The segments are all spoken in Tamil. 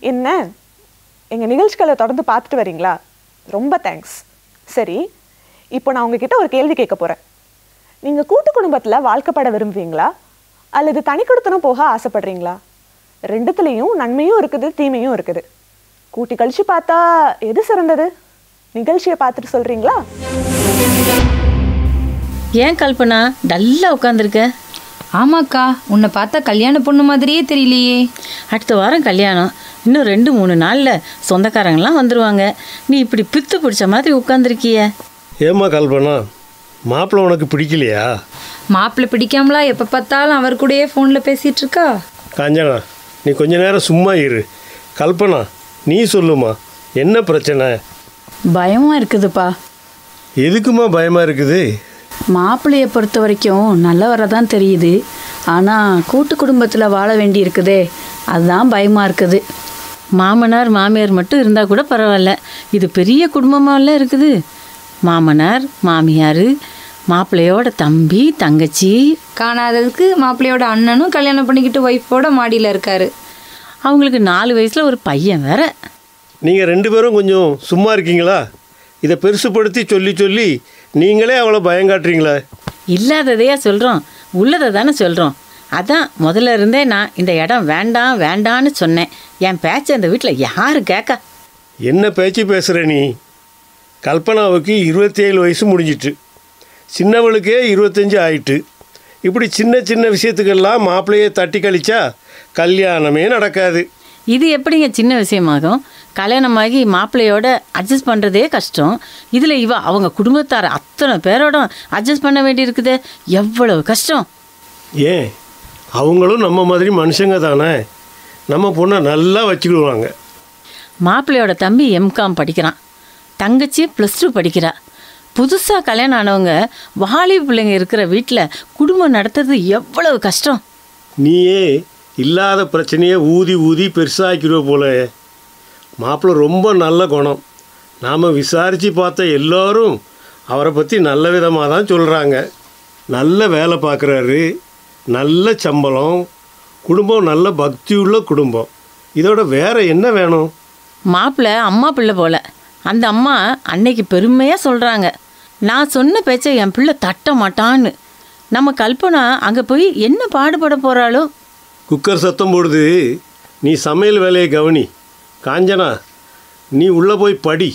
என்ன எங்கள் நிகழ்ச்சிகளை தொடர்ந்து பார்த்துட்டு வரீங்களா ரொம்ப தேங்க்ஸ் சரி இப்போ நான் உங்ககிட்ட ஒரு கேள்வி கேட்க போகிறேன் நீங்கள் கூட்டு குடும்பத்தில் வாழ்க்கைப்பட விரும்புவீங்களா அல்லது தனி கொடுத்தனம் போக ஆசைப்படுறீங்களா ரெண்டுத்துலேயும் நன்மையும் இருக்குது தீமையும் இருக்குது கூட்டி கழிச்சு பார்த்தா எது சிறந்தது நிகழ்ச்சியை பார்த்துட்டு சொல்கிறீங்களா ஏன் கல்பனா டல்லா உட்காந்துருக்க ஆமாக்கா உன்னை பார்த்தா கல்யாண பொண்ணு மாதிரியே தெரியலையே அடுத்த வாரம் கல்யாணம் இன்னும் ரெண்டு மூணு நாளில் சொந்தக்காரங்களாம் வந்துடுவாங்க நீ இப்படி பித்து பிடிச்ச மாதிரி உட்காந்துருக்கிய ஏம்மா கல்பனா மாப்பிள்ளை உனக்கு பிடிக்கலையா மாப்பிள்ளை பிடிக்காமலா எப்போ பார்த்தாலும் அவர் கூடயே ஃபோனில் பேசிகிட்டு இருக்கா காஞ்சனா நீ கொஞ்ச நேரம் சும்மா இரு கல்பனா நீ சொல்லுமா என்ன பிரச்சனை பயமாக இருக்குதுப்பா எதுக்குமா பயமாக இருக்குது மாப்பிள்ளையை பொறுத்த வரைக்கும் நல்லவரை தான் தெரியுது ஆனால் கூட்டு குடும்பத்தில் வாழ வேண்டி இருக்குதே அதுதான் பயமாக இருக்குது மாமனார் மாமியார் மட்டும் இருந்தால் கூட பரவாயில்ல இது பெரிய குடும்பமால இருக்குது மாமனார் மாமியார் மாப்பிள்ளையோட தம்பி தங்கச்சி காணாததுக்கு மாப்பிள்ளையோட அண்ணனும் கல்யாணம் பண்ணிக்கிட்டு ஒய்ஃபோட மாடியில் இருக்காரு அவங்களுக்கு நாலு வயசில் ஒரு பையன் வேற நீங்கள் ரெண்டு பேரும் கொஞ்சம் சும்மா இருக்கீங்களா இதை பெருசுப்படுத்தி சொல்லி சொல்லி நீங்களே அவ்வளோ பயங்காட்டுறீங்களே இல்லாததையா சொல்கிறோம் உள்ளதை தானே சொல்கிறோம் அதான் முதல்ல இருந்தே நான் இந்த இடம் வேண்டாம் வேண்டான்னு சொன்னேன் என் பேச்சை அந்த வீட்டில் யாரு கேட்க என்ன பேச்சு பேசுகிற நீ கல்பனாவுக்கு இருபத்தேழு வயசு முடிஞ்சிட்டு சின்னவளுக்கே இருபத்தஞ்சு ஆயிட்டு இப்படி சின்ன சின்ன விஷயத்துக்கெல்லாம் மாப்பிள்ளையை தட்டி கழிச்சா கல்யாணமே நடக்காது இது எப்படிங்க சின்ன விஷயமாகும் கல்யாணமாகி மாப்பிள்ளையோட அட்ஜஸ்ட் பண்ணுறதே கஷ்டம் இதில் இவ அவங்க குடும்பத்தார் அத்தனை பேரோட அட்ஜஸ்ட் பண்ண வேண்டியிருக்குதே எவ்வளவு கஷ்டம் ஏன் அவங்களும் நம்ம மாதிரி மனுஷங்க தானே நம்ம பொண்ணை நல்லா வச்சுக்கிடுவாங்க மாப்பிள்ளையோட தம்பி எம்காம் படிக்கிறான் தங்கச்சி ப்ளஸ் டூ படிக்கிறா புதுசாக கல்யாணம் ஆனவங்க வாலி பிள்ளைங்க இருக்கிற வீட்டில் குடும்பம் நடத்துறது எவ்வளவு கஷ்டம் நீயே இல்லாத பிரச்சனையை ஊதி ஊதி பெருசாக்கிடுவ போல மாப்பிள்ளை ரொம்ப நல்ல குணம் நாம் விசாரித்து பார்த்த எல்லோரும் அவரை பற்றி நல்ல விதமாக தான் சொல்கிறாங்க நல்ல வேலை பார்க்குறாரு நல்ல சம்பளம் குடும்பம் நல்ல பக்தியுள்ள குடும்பம் இதோட வேற என்ன வேணும் மாப்பிள்ளை அம்மா பிள்ளை போல அந்த அம்மா அன்னைக்கு பெருமையாக சொல்கிறாங்க நான் சொன்ன பேச்சை என் பிள்ளை தட்ட மாட்டான்னு நம்ம கல்பனா அங்கே போய் என்ன பாடுபட போகிறாளோ குக்கர் சத்தம் போடுது நீ சமையல் வேலையை கவனி காஞ்சனா நீ உள்ளே போய் படி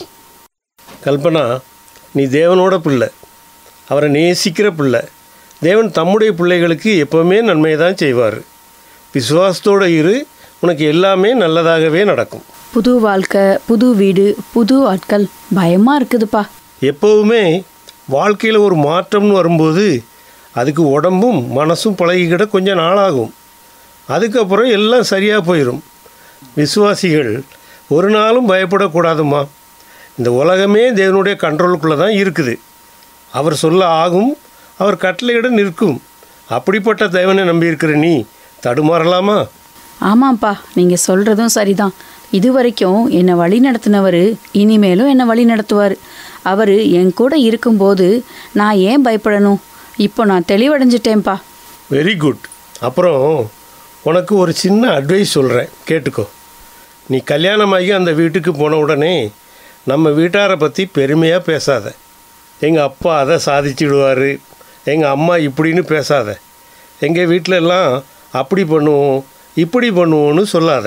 கல்பனா நீ தேவனோட பிள்ளை அவரை நேசிக்கிற பிள்ளை தேவன் தம்முடைய பிள்ளைகளுக்கு எப்போவுமே நன்மையை தான் செய்வார் விசுவாசத்தோடு இரு உனக்கு எல்லாமே நல்லதாகவே நடக்கும் புது வாழ்க்கை புது வீடு புது ஆட்கள் பயமாக இருக்குதுப்பா எப்போவுமே வாழ்க்கையில் ஒரு மாற்றம்னு வரும்போது அதுக்கு உடம்பும் மனசும் பழகிக்கிட கொஞ்சம் நாளாகும் அதுக்கப்புறம் எல்லாம் சரியாக போயிடும் விசுவாசிகள் ஒரு நாளும் பயப்படக்கூடாதும்மா இந்த உலகமே தேவனுடைய கண்ட்ரோலுக்குள்ளே தான் இருக்குது அவர் சொல்ல ஆகும் அவர் கட்டளையிட நிற்கும் அப்படிப்பட்ட தேவனை நம்பியிருக்கிற நீ தடுமாறலாமா ஆமாம்ப்பா நீங்கள் சொல்கிறதும் சரிதான் இது வரைக்கும் என்னை வழி நடத்தினவர் இனிமேலும் என்னை வழி நடத்துவார் அவர் என் கூட இருக்கும்போது நான் ஏன் பயப்படணும் இப்போ நான் தெளிவடைஞ்சிட்டேன்ப்பா வெரி குட் அப்புறம் உனக்கு ஒரு சின்ன அட்வைஸ் சொல்கிறேன் கேட்டுக்கோ நீ கல்யாணமாகி அந்த வீட்டுக்கு போன உடனே நம்ம வீட்டாரை பற்றி பெருமையாக பேசாத எங்கள் அப்பா அதை சாதிச்சிடுவார் எங்கள் அம்மா இப்படின்னு பேசாத எங்கள் வீட்டில எல்லாம் அப்படி பண்ணுவோம் இப்படி பண்ணுவோன்னு சொல்லாத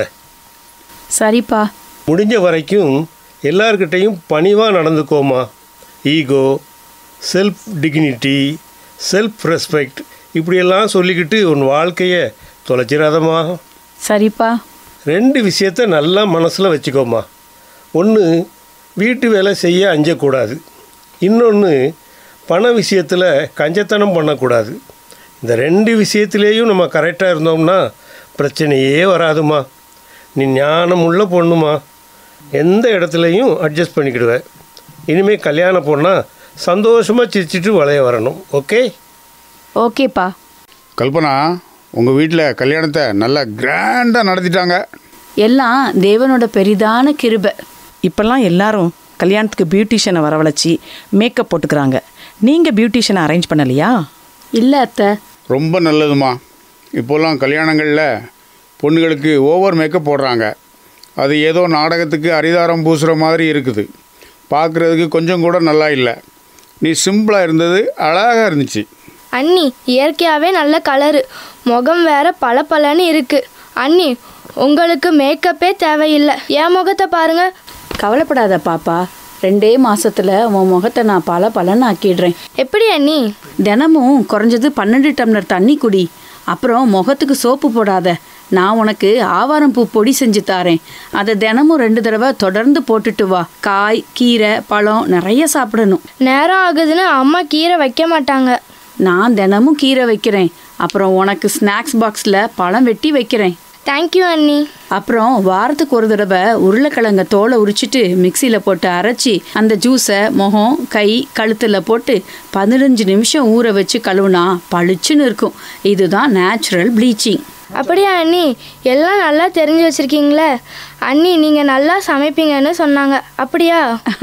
சரிப்பா முடிஞ்ச வரைக்கும் எல்லார்கிட்டையும் பணிவாக நடந்துக்கோமா ego self dignity self respect இப்படியெல்லாம் சொல்லிக்கிட்டு உன் வாழ்க்கையை தொலைச்சிடாதம்மா சரிப்பா ரெண்டு விஷயத்த நல்லா மனசில் வச்சுக்கோமா ஒன்று வீட்டு வேலை செய்ய அஞ்சக்கூடாது இன்னொன்று பண விஷயத்தில் கஞ்சத்தனம் பண்ணக்கூடாது இந்த ரெண்டு விஷயத்துலேயும் நம்ம கரெக்டாக இருந்தோம்னா பிரச்சனையே வராதுமா நீ ஞானமுள்ள பொண்ணுமா எந்த இடத்துலையும் அட்ஜஸ்ட் பண்ணிக்கிடுவேன் இனிமேல் கல்யாணம் பொண்ணால் சந்தோஷமாக சிரிச்சிட்டு வளைய வரணும் ஓகே ஓகேப்பா கல்பனா உங்கள் வீட்டில் கல்யாணத்தை நல்லா கிராண்டாக நடத்திட்டாங்க எல்லாம் தேவனோட பெரிதான கிருபை இப்போல்லாம் எல்லாரும் கல்யாணத்துக்கு பியூட்டிஷியனை வரவழைச்சி மேக்கப் போட்டுக்கிறாங்க நீங்கள் பியூட்டிஷியனை அரேஞ்ச் பண்ணலையா இல்லை அத்தை ரொம்ப நல்லதுமா இப்போல்லாம் கல்யாணங்களில் பொண்ணுகளுக்கு ஓவர் மேக்கப் போடுறாங்க அது ஏதோ நாடகத்துக்கு அரிதாரம் பூசுகிற மாதிரி இருக்குது பார்க்குறதுக்கு கொஞ்சம் கூட நல்லா இல்லை நீ சிம்பிளாக இருந்தது அழகாக இருந்துச்சு அண்ணி இயற்கையாகவே நல்ல கலரு முகம் வேற பளபளன்னு இருக்கு அண்ணி உங்களுக்கு மேக்கப்பே தேவையில்லை என் முகத்தை பாருங்க கவலைப்படாத பாப்பா ரெண்டே மாசத்துல உன் முகத்தை நான் பல பலன்னு ஆக்கிடுறேன் எப்படி அண்ணி தினமும் குறைஞ்சது பன்னெண்டு டம்ளர் தண்ணி குடி அப்புறம் முகத்துக்கு சோப்பு போடாத நான் உனக்கு ஆவாரம் பூ பொடி செஞ்சு தாரேன் அதை தினமும் ரெண்டு தடவை தொடர்ந்து போட்டுட்டு வா காய் கீரை பழம் நிறைய சாப்பிடணும் நேரம் ஆகுதுன்னு அம்மா கீரை வைக்க மாட்டாங்க நான் தினமும் கீரை வைக்கிறேன் அப்புறம் உனக்கு ஸ்நாக்ஸ் பாக்ஸில் பழம் வெட்டி வைக்கிறேன் தேங்க்யூ அண்ணி அப்புறம் வாரத்துக்கு ஒரு தடவை உருளைக்கிழங்க தோலை உரிச்சிட்டு மிக்சியில் போட்டு அரைச்சி அந்த ஜூஸை முகம் கை கழுத்தில் போட்டு பதினஞ்சு நிமிஷம் ஊற வச்சு கழுவுனா பளிச்சுன்னு இருக்கும் இதுதான் நேச்சுரல் ப்ளீச்சிங் அப்படியா அண்ணி எல்லாம் நல்லா தெரிஞ்சு வச்சிருக்கீங்களே அண்ணி நீங்கள் நல்லா சமைப்பீங்கன்னு சொன்னாங்க அப்படியா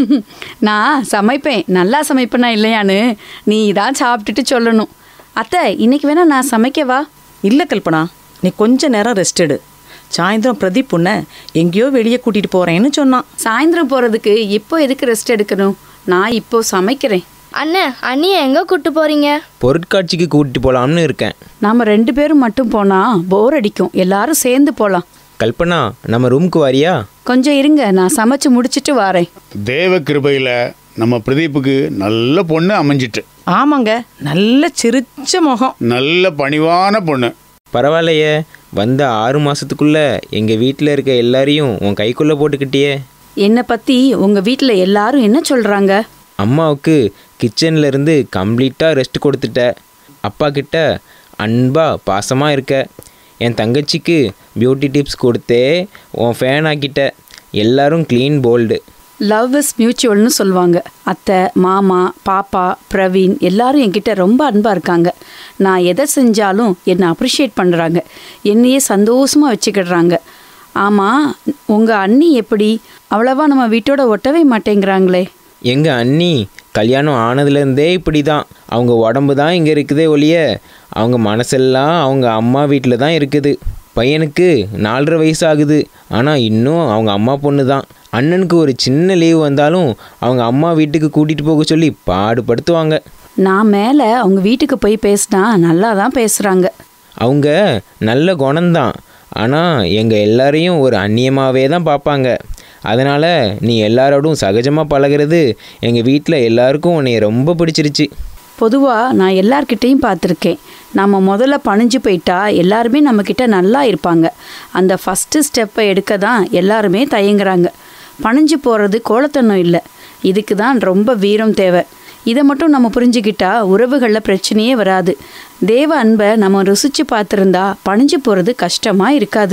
நான் சமைப்பேன் நல்லா சமைப்பேனா இல்லையான்னு நீ தான் சாப்பிட்டுட்டு சொல்லணும் அத்தை இன்னைக்கு வேணா நான் சமைக்கவா இல்லை கல்பனா நீ கொஞ்ச நேரம் ரெஸ்ட் எடு சாயந்தரம் பிரதீப் உன்னை எங்கேயோ வெளியே கூட்டிகிட்டு போகிறேன்னு சொன்னான் சாயந்தரம் போகிறதுக்கு இப்போ எதுக்கு ரெஸ்ட் எடுக்கணும் நான் இப்போ சமைக்கிறேன் அண்ணே அண்ணியை எங்கே கூட்டு போகிறீங்க பொருட்காட்சிக்கு கூட்டிட்டு போகலாம்னு இருக்கேன் நாம் ரெண்டு பேரும் மட்டும் போனால் போர் அடிக்கும் எல்லாரும் சேர்ந்து போகலாம் கல்பனா நம்ம ரூமுக்கு வாரியா கொஞ்சம் இருங்க நான் சமைச்சு முடிச்சிட்டு வரேன் தேவ கிருபையில் நம்ம பிரதீப்புக்கு நல்ல பொண்ணு அமைஞ்சிட்டு ஆமாங்க நல்ல சிரிச்ச முகம் நல்ல பணிவான பொண்ணு பரவாயில்லையே வந்த ஆறு மாசத்துக்குள்ள எங்க வீட்டில் இருக்க எல்லாரையும் உன் கைக்குள்ள போட்டுக்கிட்டியே என்னை பற்றி உங்கள் வீட்டில் எல்லாரும் என்ன சொல்கிறாங்க அம்மாவுக்கு கிச்சன்ல இருந்து கம்ப்ளீட்டாக ரெஸ்ட் கொடுத்துட்ட அப்பா கிட்ட அன்பா பாசமாக இருக்க என் தங்கச்சிக்கு பியூட்டி டிப்ஸ் கொடுத்தே உன் ஃபேன் ஆக்கிட்ட எல்லாரும் க்ளீன் போல்டு லவ் இஸ் மியூச்சுவல்னு சொல்லுவாங்க அத்தை மாமா பாப்பா பிரவீன் எல்லாரும் என்கிட்ட ரொம்ப அன்பாக இருக்காங்க நான் எதை செஞ்சாலும் என்னை அப்ரிஷியேட் பண்ணுறாங்க என்னையே சந்தோஷமாக வச்சுக்கிடுறாங்க ஆமாம் உங்கள் அண்ணி எப்படி அவ்வளவா நம்ம வீட்டோட ஒட்டவே மாட்டேங்கிறாங்களே எங்கள் அண்ணி கல்யாணம் ஆனதுலேருந்தே இப்படி தான் அவங்க உடம்பு தான் இங்கே இருக்குதே ஒழிய அவங்க மனசெல்லாம் அவங்க அம்மா வீட்டில் தான் இருக்குது பையனுக்கு நாலரை வயசு ஆகுது ஆனால் இன்னும் அவங்க அம்மா பொண்ணு தான் அண்ணனுக்கு ஒரு சின்ன லீவு வந்தாலும் அவங்க அம்மா வீட்டுக்கு கூட்டிகிட்டு போக சொல்லி பாடுபடுத்துவாங்க நான் மேலே அவங்க வீட்டுக்கு போய் பேசினா நல்லா தான் பேசுகிறாங்க அவங்க நல்ல குணம்தான் ஆனால் எங்கள் எல்லாரையும் ஒரு அந்நியமாகவே தான் பார்ப்பாங்க அதனால் நீ எல்லாரோடும் சகஜமாக பழகுறது எங்கள் வீட்டில் எல்லாருக்கும் உன்னை ரொம்ப பிடிச்சிருச்சு பொதுவாக நான் எல்லார்கிட்டேயும் பார்த்துருக்கேன் நம்ம முதல்ல பணிஞ்சு போயிட்டா எல்லாருமே நம்மக்கிட்ட நல்லா இருப்பாங்க அந்த ஃபஸ்ட்டு ஸ்டெப்பை எடுக்க தான் எல்லாருமே தயங்குறாங்க பணிஞ்சு போகிறது கோலத்தனம் இல்லை இதுக்கு தான் ரொம்ப வீரம் தேவை இதை மட்டும் நம்ம புரிஞ்சுக்கிட்டா உறவுகளில் பிரச்சனையே வராது தேவ அன்பை நம்ம ருசிச்சு பார்த்துருந்தா பணிஞ்சு போகிறது கஷ்டமாக இருக்காது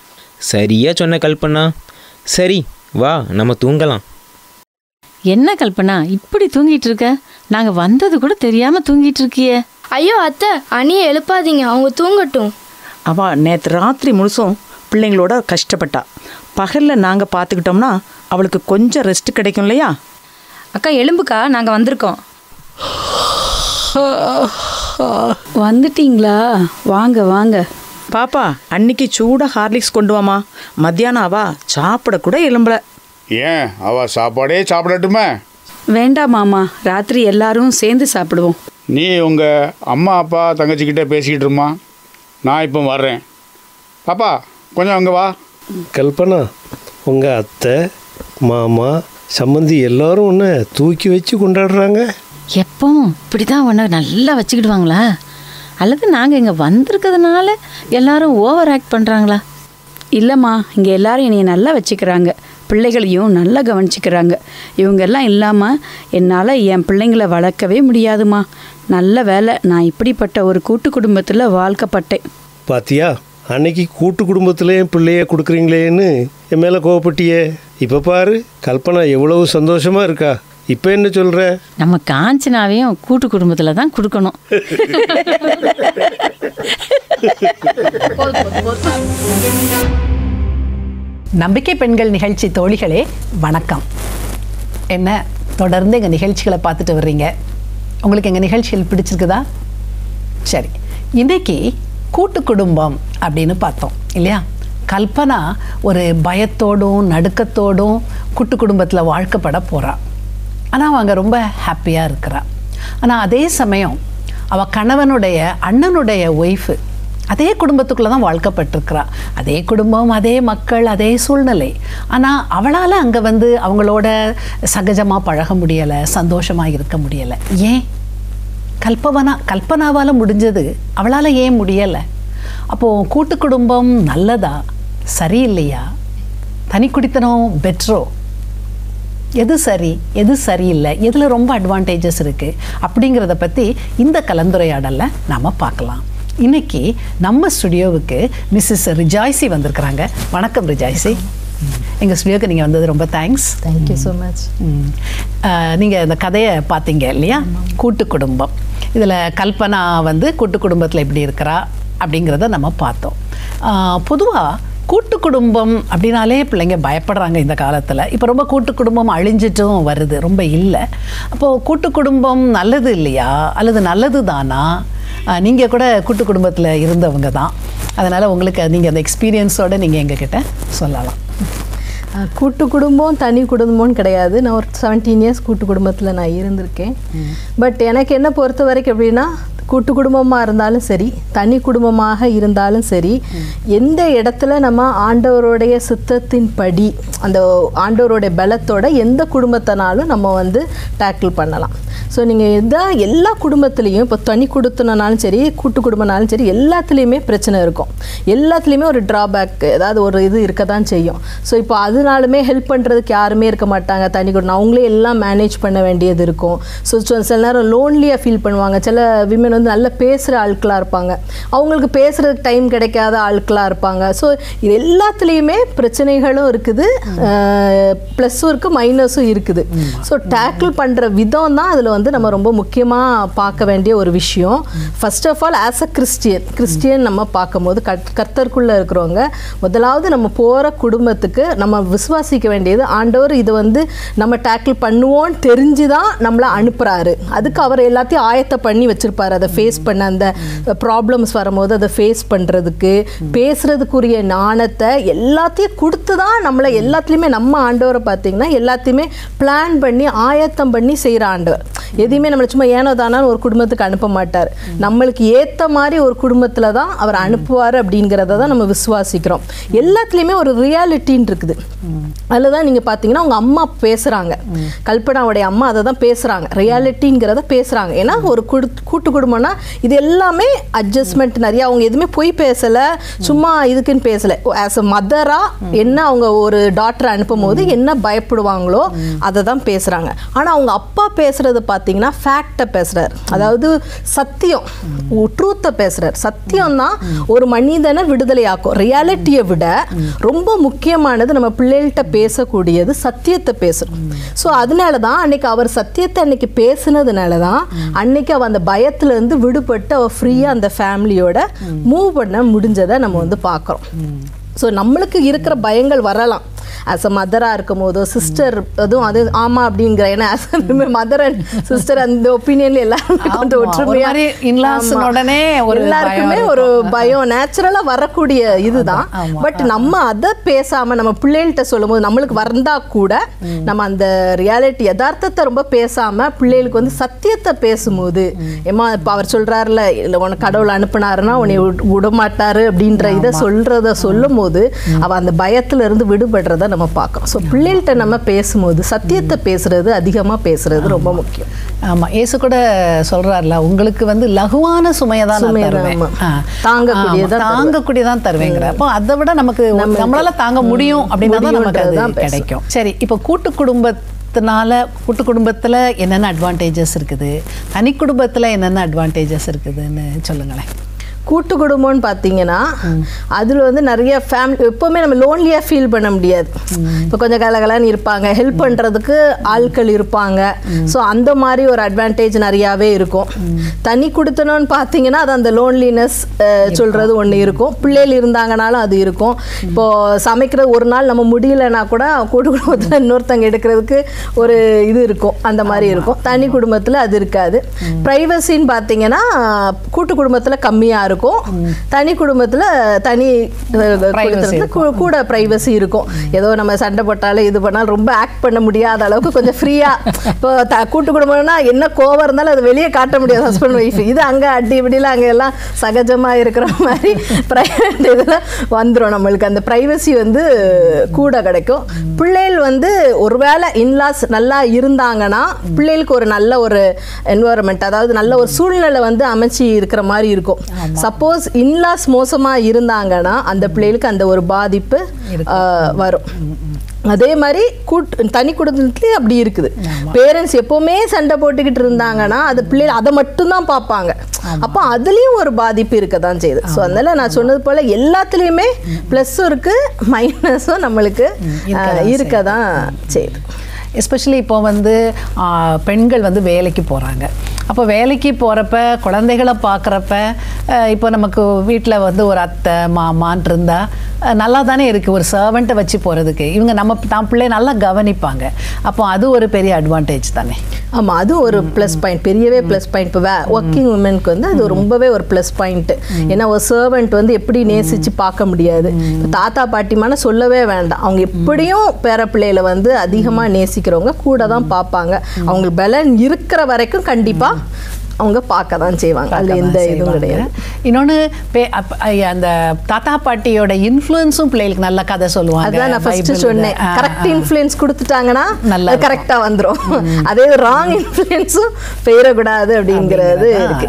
சரியா சொன்ன கல்பனா சரி வா நம்ம தூங்கலாம் என்ன கல்பனா இப்படி தூங்கிட்டு இருக்க நாங்க வந்தது கூட தெரியாம தூங்கிட்டு இருக்கியே ஐயோ அத்தை அண்ணியை எழுப்பாதீங்க அவங்க தூங்கட்டும் அவள் நேற்று ராத்திரி முழுசும் பிள்ளைங்களோட கஷ்டப்பட்டா பகலில் நாங்கள் பார்த்துக்கிட்டோம்னா அவளுக்கு கொஞ்சம் ரெஸ்ட் கிடைக்கும் இல்லையா அக்கா எலும்புக்கா நாங்கள் வந்திருக்கோம் வந்துட்டீங்களா வாங்க வாங்க பாப்பா அன்னைக்கு சூடாக ஹார்லிக்ஸ் கொண்டு வாமா மத்தியானம் அவா சாப்பிட கூட எலும்பல ஏன் அவ சாப்பாடே சாப்பிடட்டுமே வேண்டாம் மாமா ராத்திரி எல்லாரும் சேர்ந்து சாப்பிடுவோம் நீ உங்கள் அம்மா அப்பா தங்கச்சிக்கிட்ட பேசிக்கிட்டு இருமா நான் இப்போ வர்றேன் பாப்பா கொஞ்சம் அங்கே வா கல்பனா உங்கள் அத்தை மாமா சம்மந்தி எல்லாரும் உன்னை தூக்கி வச்சு கொண்டாடுறாங்க எப்பவும் இப்படிதான் உன்னை நல்லா வச்சுக்கிடுவாங்களா அல்லது நாங்க இங்க வந்திருக்கிறதுனால எல்லாரும் ஓவர் ஆக்ட் பண்றாங்களா இல்லைம்மா இங்கே எல்லாரும் என்னைய நல்லா வச்சுக்கிறாங்க பிள்ளைகளையும் நல்லா கவனிச்சுக்கிறாங்க இவங்கெல்லாம் இல்லாமல் என்னால் என் பிள்ளைங்களை வளர்க்கவே முடியாதுமா நல்ல வேலை நான் இப்படிப்பட்ட ஒரு கூட்டு குடும்பத்தில் வாழ்க்கப்பட்டேன் பாத்தியா அன்னைக்கு கூட்டு குடும்பத்திலே பிள்ளைய கொடுக்குறீங்களேன்னு என் மேலே கோவப்பட்டியே இப்போ பாரு கல்பனா எவ்வளவு சந்தோஷமா இருக்கா இப்போ என்ன சொல்கிற நம்ம காஞ்சனாவையும் கூட்டு குடும்பத்துல தான் கொடுக்கணும் நம்பிக்கை பெண்கள் நிகழ்ச்சி தோழிகளே வணக்கம் என்ன தொடர்ந்து எங்கள் நிகழ்ச்சிகளை பார்த்துட்டு வர்றீங்க உங்களுக்கு எங்கள் நிகழ்ச்சிகள் பிடிச்சிருக்குதா சரி இன்னைக்கு கூட்டு குடும்பம் அப்படின்னு பார்த்தோம் இல்லையா கல்பனா ஒரு பயத்தோடும் நடுக்கத்தோடும் கூட்டு குடும்பத்தில் வாழ்க்கப்பட போறா ஆனால் அவங்க ரொம்ப ஹாப்பியாக இருக்கிறா ஆனால் அதே சமயம் அவள் கணவனுடைய அண்ணனுடைய ஒய்ஃபு அதே குடும்பத்துக்குள்ளே தான் வாழ்க்கப்பட்டிருக்கிறா அதே குடும்பம் அதே மக்கள் அதே சூழ்நிலை ஆனால் அவளால் அங்கே வந்து அவங்களோட சகஜமாக பழக முடியலை சந்தோஷமாக இருக்க முடியலை ஏன் கல்பவனா கல்பனாவால் முடிஞ்சது அவளால் ஏன் முடியலை அப்போது கூட்டு குடும்பம் நல்லதா சரியில்லையா தனி குடித்தனம் பெட்ரோ எது சரி எது சரியில்லை எதில் ரொம்ப அட்வான்டேஜஸ் இருக்குது அப்படிங்கிறத பற்றி இந்த கலந்துரையாடலில் நாம் பார்க்கலாம் இன்னைக்கு நம்ம ஸ்டுடியோவுக்கு மிஸ்ஸஸ் ரிஜாய்சி வந்திருக்கிறாங்க வணக்கம் ரிஜாய்சி எங்கள் ஸ்டுடியோக்கு நீங்கள் வந்தது ரொம்ப தேங்க்ஸ் தேங்க்யூ ஸோ மச் நீங்கள் இந்த கதையை பார்த்தீங்க இல்லையா கூட்டு குடும்பம் இதில் கல்பனா வந்து கூட்டு குடும்பத்தில் எப்படி இருக்கிறா அப்படிங்கிறத நம்ம பார்த்தோம் பொதுவாக கூட்டு குடும்பம் அப்படின்னாலே பிள்ளைங்க பயப்படுறாங்க இந்த காலத்தில் இப்போ ரொம்ப கூட்டு குடும்பம் அழிஞ்சிட்டும் வருது ரொம்ப இல்லை அப்போது கூட்டு குடும்பம் நல்லது இல்லையா அல்லது நல்லது தானா நீங்கள் கூட கூட்டு குடும்பத்தில் இருந்தவங்க தான் அதனால் உங்களுக்கு நீங்கள் அந்த எக்ஸ்பீரியன்ஸோடு நீங்கள் எங்ககிட்ட சொல்லலாம் அஹ், கூட்டு குடும்பம் தனி குடும்பம்னு கிடையாது நான் ஒரு செவன்டீன் இயர்ஸ் கூட்டு குடும்பத்தில் நான் இருந்திருக்கேன் பட் எனக்கு என்ன பொறுத்த வரைக்கும் எப்படின்னா கூட்டு குடும்பமாக இருந்தாலும் சரி தனி குடும்பமாக இருந்தாலும் சரி எந்த இடத்துல நம்ம ஆண்டவருடைய சித்தத்தின் படி அந்த ஆண்டவருடைய பலத்தோட எந்த குடும்பத்தினாலும் நம்ம வந்து டேக்கிள் பண்ணலாம் ஸோ நீங்கள் எந்த எல்லா குடும்பத்துலேயும் இப்போ தனி கொடுத்தனாலும் சரி கூட்டு குடும்பம்னாலும் சரி எல்லாத்துலேயுமே பிரச்சனை இருக்கும் எல்லாத்துலேயுமே ஒரு ட்ராபேக் ஏதாவது ஒரு இது இருக்க தான் செய்யும் ஸோ இப்போ அதனாலுமே ஹெல்ப் பண்ணுறதுக்கு யாருமே இருக்க மாட்டாங்க தனி குடும்பம் அவங்களே எல்லாம் மேனேஜ் பண்ண வேண்டியது இருக்கும் ஸோ சில நேரம் லோன்லியாக ஃபீல் பண்ணுவாங்க சில விமன் வந்து நல்லா பேசுகிற ஆட்களாக இருப்பாங்க அவங்களுக்கு பேசுகிறதுக்கு டைம் கிடைக்காத ஆட்களாக இருப்பாங்க ஸோ இது எல்லாத்துலேயுமே பிரச்சனைகளும் இருக்குது ப்ளஸ்ஸும் இருக்குது மைனஸும் இருக்குது ஸோ டேக்கிள் பண்ணுற விதம் தான் அதில் வந்து நம்ம ரொம்ப முக்கியமாக பார்க்க வேண்டிய ஒரு விஷயம் first of all as a christian christian நம்ம பார்க்கும்போது கத் கர்த்தருக்குள்ளே இருக்கிறவங்க முதலாவது நம்ம போகிற குடும்பத்துக்கு நம்ம விசுவாசிக்க வேண்டியது ஆண்டவர் இது வந்து நம்ம டேக்கிள் பண்ணுவோன்னு தெரிஞ்சு தான் நம்மளை அனுப்புகிறாரு அதுக்கு அவர் எல்லாத்தையும் ஆயத்த பண்ணி வச்சுருப்பாரு அதை ஃபேஸ் பண்ண அந்த ப்ராப்ளம்ஸ் வரும்போது அதை ஃபேஸ் பண்ணுறதுக்கு பேசுகிறதுக்குரிய ஞானத்தை எல்லாத்தையும் கொடுத்து தான் நம்மளை எல்லாத்துலேயுமே நம்ம ஆண்டவரை பார்த்தீங்கன்னா எல்லாத்தையுமே பிளான் பண்ணி ஆயத்தம் பண்ணி செய்கிற ஆண்டவர் எதையுமே நம்மளை சும்மா ஏனோ தானான்னு ஒரு குடும்பத்துக்கு அனுப்ப மாட்டார் நம்மளுக்கு ஏற்ற மாதிரி ஒரு குடும்பத்தில் தான் அவர் அனுப்புவார் அப்படிங்கிறத தான் நம்ம விசுவாசிக்கிறோம் எல்லாத்துலேயுமே ஒரு ரியாலிட்டின்னு இருக்குது அதில் தான் நீங்கள் பார்த்தீங்கன்னா அவங்க அம்மா பேசுகிறாங்க கல்பனாவுடைய அம்மா அதை தான் பேசுகிறாங்க ரியாலிட்டிங்கிறத பேசுகிறாங்க ஏன்னா ஒரு குடு கூட்டு குடும்பம்னா இது எல்லாமே அட்ஜஸ்ட்மெண்ட் நிறைய அவங்க எதுவுமே பொய் பேசலை சும்மா இதுக்குன்னு பேசலை ஆஸ் அ மதராக என்ன அவங்க ஒரு டாக்டரை அனுப்பும் போது என்ன பயப்படுவாங்களோ அதை தான் பேசுகிறாங்க ஆனால் அவங்க அப்பா பேசுகிறது பார்த்தீங்கன்னா ஃபேக்டை பேசுகிறார் அதாவது சத்தியம் ட்ரூத்தை பேசுகிறார் சத்தியம் தான் ஒரு மனிதனை விடுதலையாக்கும் ரியாலிட்டியை விட ரொம்ப முக்கியமானது நம்ம பிள்ளைகள்கிட்ட பேசக்கூடியது சத்தியத்தை பேசணும் ஸோ அதனால தான் அன்னைக்கு அவர் சத்தியத்தை அன்னைக்கு பேசுனதுனால தான் அன்னைக்கு அவள் அந்த பயத்துலேருந்து விடுபட்டு அவள் ஃப்ரீயாக அந்த ஃபேமிலியோட மூவ் பண்ண முடிஞ்சதை நம்ம வந்து பார்க்குறோம் ஸோ நம்மளுக்கு இருக்கிற பயங்கள் வரலாம் ஆஸ் அ மதராக இருக்கும் போதோ சிஸ்டர் அதுவும் அது ஆமாம் அப்படிங்கிற ஏன்னா ஆஸ் மதர் அண்ட் சிஸ்டர் அந்த ஒப்பீனியன்ல எல்லாருமே கொஞ்சம் ஆமா, ஒரு மாதிரி in-laws ஆமா. உடனே ஒரு எல்லாருக்குமே பயம் ஒரு பயம் நேச்சுரலாக வரக்கூடிய இதுதான் பட் நம்ம அதை பேசாம நம்ம பிள்ளைகள்கிட்ட சொல்லும்போது நம்மளுக்கு வந்தா கூட நம்ம அந்த ரியாலிட்டி யதார்த்தத்தை ரொம்ப பேசாம பிள்ளைகளுக்கு வந்து சத்தியத்தை பேசும்போது ஏமா இப்போ அவர் சொல்றாருல இல்லை உனக்கு கடவுள் அனுப்புனாருன்னா உன்னை விட- விடமாட்டாரு அப்படின்ற இதை சொல்றத சொல்லும் போது அவ அந்த பயத்துல இருந்து விடுபடுறத நம்ம பார்க்கறோம் ஸோ பிள்ளைகள்கிட்ட நம்ம பேசும்போது சத்தியத்தை பேசுறது அதிகமா பேசுறது ரொம்ப முக்கியம் ஆமா இயேசு கூட சொல்றாருல உங்களுக்கு வந்து லகுவான சுமையை தான் நான் சுமையை தான், தருவேன் ஆமா. ஆ. தாங்கக்கூடியதா ஆமா, தருவேன். தாங்கக்கூடியதான் தருவேங்கிற அப்போ அதை விட நமக்கு நம்மளால தாங்க முடியும் அப்படின்னா தான் நமக்கு அது முடியுன்றதுதான் பேசும். கிடைக்கும் சரி இப்போ கூட்டு குடும்பத்தினால கூட்டு குடும்பத்துல என்னென்ன அட்வான்டேஜஸ் இருக்குது தனி குடும்பத்துல என்னென்ன அட்வான்டேஜஸ் இருக்குதுன்னு சொல்லுங்களேன் கூட்டு குடும்பம்னு பார்த்தீங்கன்னா அதில் வந்து நிறைய ஃபேமிலி எப்போவுமே நம்ம லோன்லியாக ஃபீல் பண்ண முடியாது இப்போ கொஞ்சம் கலகலன்னு இருப்பாங்க ஹெல்ப் பண்ணுறதுக்கு ஆட்கள் இருப்பாங்க ஸோ அந்த மாதிரி ஒரு அட்வான்டேஜ் நிறையாவே இருக்கும் தனி கொடுத்தணும்னு பார்த்தீங்கன்னா அது அந்த லோன்லினஸ் சொல்கிறது ஒன்று இருக்கும் பிள்ளைகள் இருந்தாங்கனாலும் அது இருக்கும் இப்போது சமைக்கிறது ஒரு நாள் நம்ம முடியலன்னா கூட கூட்டு குடும்பத்தில் இன்னொருத்தங்க எடுக்கிறதுக்கு ஒரு இது இருக்கும் அந்த மாதிரி இருக்கும் தனி குடும்பத்தில் அது இருக்காது ப்ரைவசின்னு பார்த்தீங்கன்னா கூட்டு குடும்பத்தில் கம்மியாக இருக்கும் இருக்கும் தனி குடும்பத்துல தனி அஹ், குடும்பத்துல கூ- கூட ப்ரைவசி இருக்கும் ஏதோ நம்ம சண்டை போட்டாலும் இது பண்ணாலும் ரொம்ப ஆக்ட் பண்ண முடியாத அளவுக்கு கொஞ்சம் ஃப்ரீயா இப்போ த- கூட்டு குடும்பம்னா என்ன கோவம் இருந்தாலும் அது வெளியே காட்ட முடியாது ஹஸ்பண்ட் ஒய்ஃப் இது அங்க அடி இப்படிலாம் அங்க எல்லாம் சகஜமா இருக்கிற மாதிரி ப்ரைவேட் இதுல வந்துரும் நம்மளுக்கு அந்த ப்ரைவசி வந்து கூட கிடைக்கும் பிள்ளைகள் வந்து ஒருவேளை இன்லாஸ் நல்லா இருந்தாங்கன்னா பிள்ளைகளுக்கு ஒரு நல்ல ஒரு என்வரன்மெண்ட் அதாவது நல்ல ஒரு சூழ்நிலை வந்து அமைச்சு இருக்கிற மாதிரி இருக்கும் சப்போஸ் இன்லாஸ் மோசமா இருந்தாங்கன்னா அந்த பிள்ளைகளுக்கு அந்த ஒரு பாதிப்பு ஆஹ், வரும் அதே மாதிரி கூட்டு தனி குடும்பத்துலேயும் அப்படி இருக்குது பேரண்ட்ஸ் எப்போவுமே சண்டை போட்டுக்கிட்டு இருந்தாங்கன்னா அது பிள்ளைகள் அதை மட்டும்தான் பார்ப்பாங்க அப்போ அதுலேயும் ஒரு பாதிப்பு இருக்க தான் செய்யுது ஸோ அதனால நான் சொன்னது போல் எல்லாத்துலேயுமே ப்ளஸ்ஸும் இருக்குது மைனஸும் நம்மளுக்கு இருக்க தான் செய்யுது எஸ்பெஷலி இப்போ வந்து ஆ, பெண்கள் வந்து வேலைக்கு போகிறாங்க அப்போ வேலைக்கு போகிறப்ப குழந்தைகளை பார்க்குறப்ப இப்போ நமக்கு வீட்டில் வந்து ஒரு அத்தை மாமான் இருந்தால் நல்லா தானே இருக்குது ஒரு சர்வெண்ட்டை வச்சு போகிறதுக்கு இவங்க நம்ம தான் பிள்ளை நல்லா கவனிப்பாங்க அப்போ அது ஒரு பெரிய அட்வான்டேஜ் தானே ஆமாம் அது ஒரு ப்ளஸ் பாயிண்ட் பெரியவே ப்ளஸ் பாயிண்ட் இப்போ வே ஒர்க்கிங் உமனுக்கு வந்து அது ரொம்பவே ஒரு ப்ளஸ் பாயிண்ட் ஏன்னா ஒரு சர்வெண்ட் வந்து எப்படி நேசித்து பார்க்க முடியாது இப்ப தாத்தா பாட்டிமான சொல்லவே வேண்டாம் அவங்க எப்படியும் பேர பிள்ளைகளை வந்து அதிகமாக நேசிக்கிறவங்க கூட தான் பார்ப்பாங்க அவங்களுக்கு பலன் இருக்கிற வரைக்கும் கண்டிப்பாக அவங்க பார்க்க தான் செய்வாங்க அதில் எந்த இதுவும் கிடையாது இன்னொன்று அந்த தாத்தா பாட்டியோட இன்ஃப்ளூயன்ஸும் பிள்ளைகளுக்கு நல்ல கதை சொல்லுவாங்க அதான் நான் ஃபர்ஸ்ட் பைபிள் சொன்னேன் இது. ஆ, கரெக்ட் ஆ. இன்ஃப்ளூயன்ஸ் கொடுத்துட்டாங்கன்னா நல்லா அது கரெக்டா வந்துரும் அதே ராங் இன்ஃப்ளூயன்ஸும் பெயரக்கூடாது அப்படிங்கிறது இருக்கு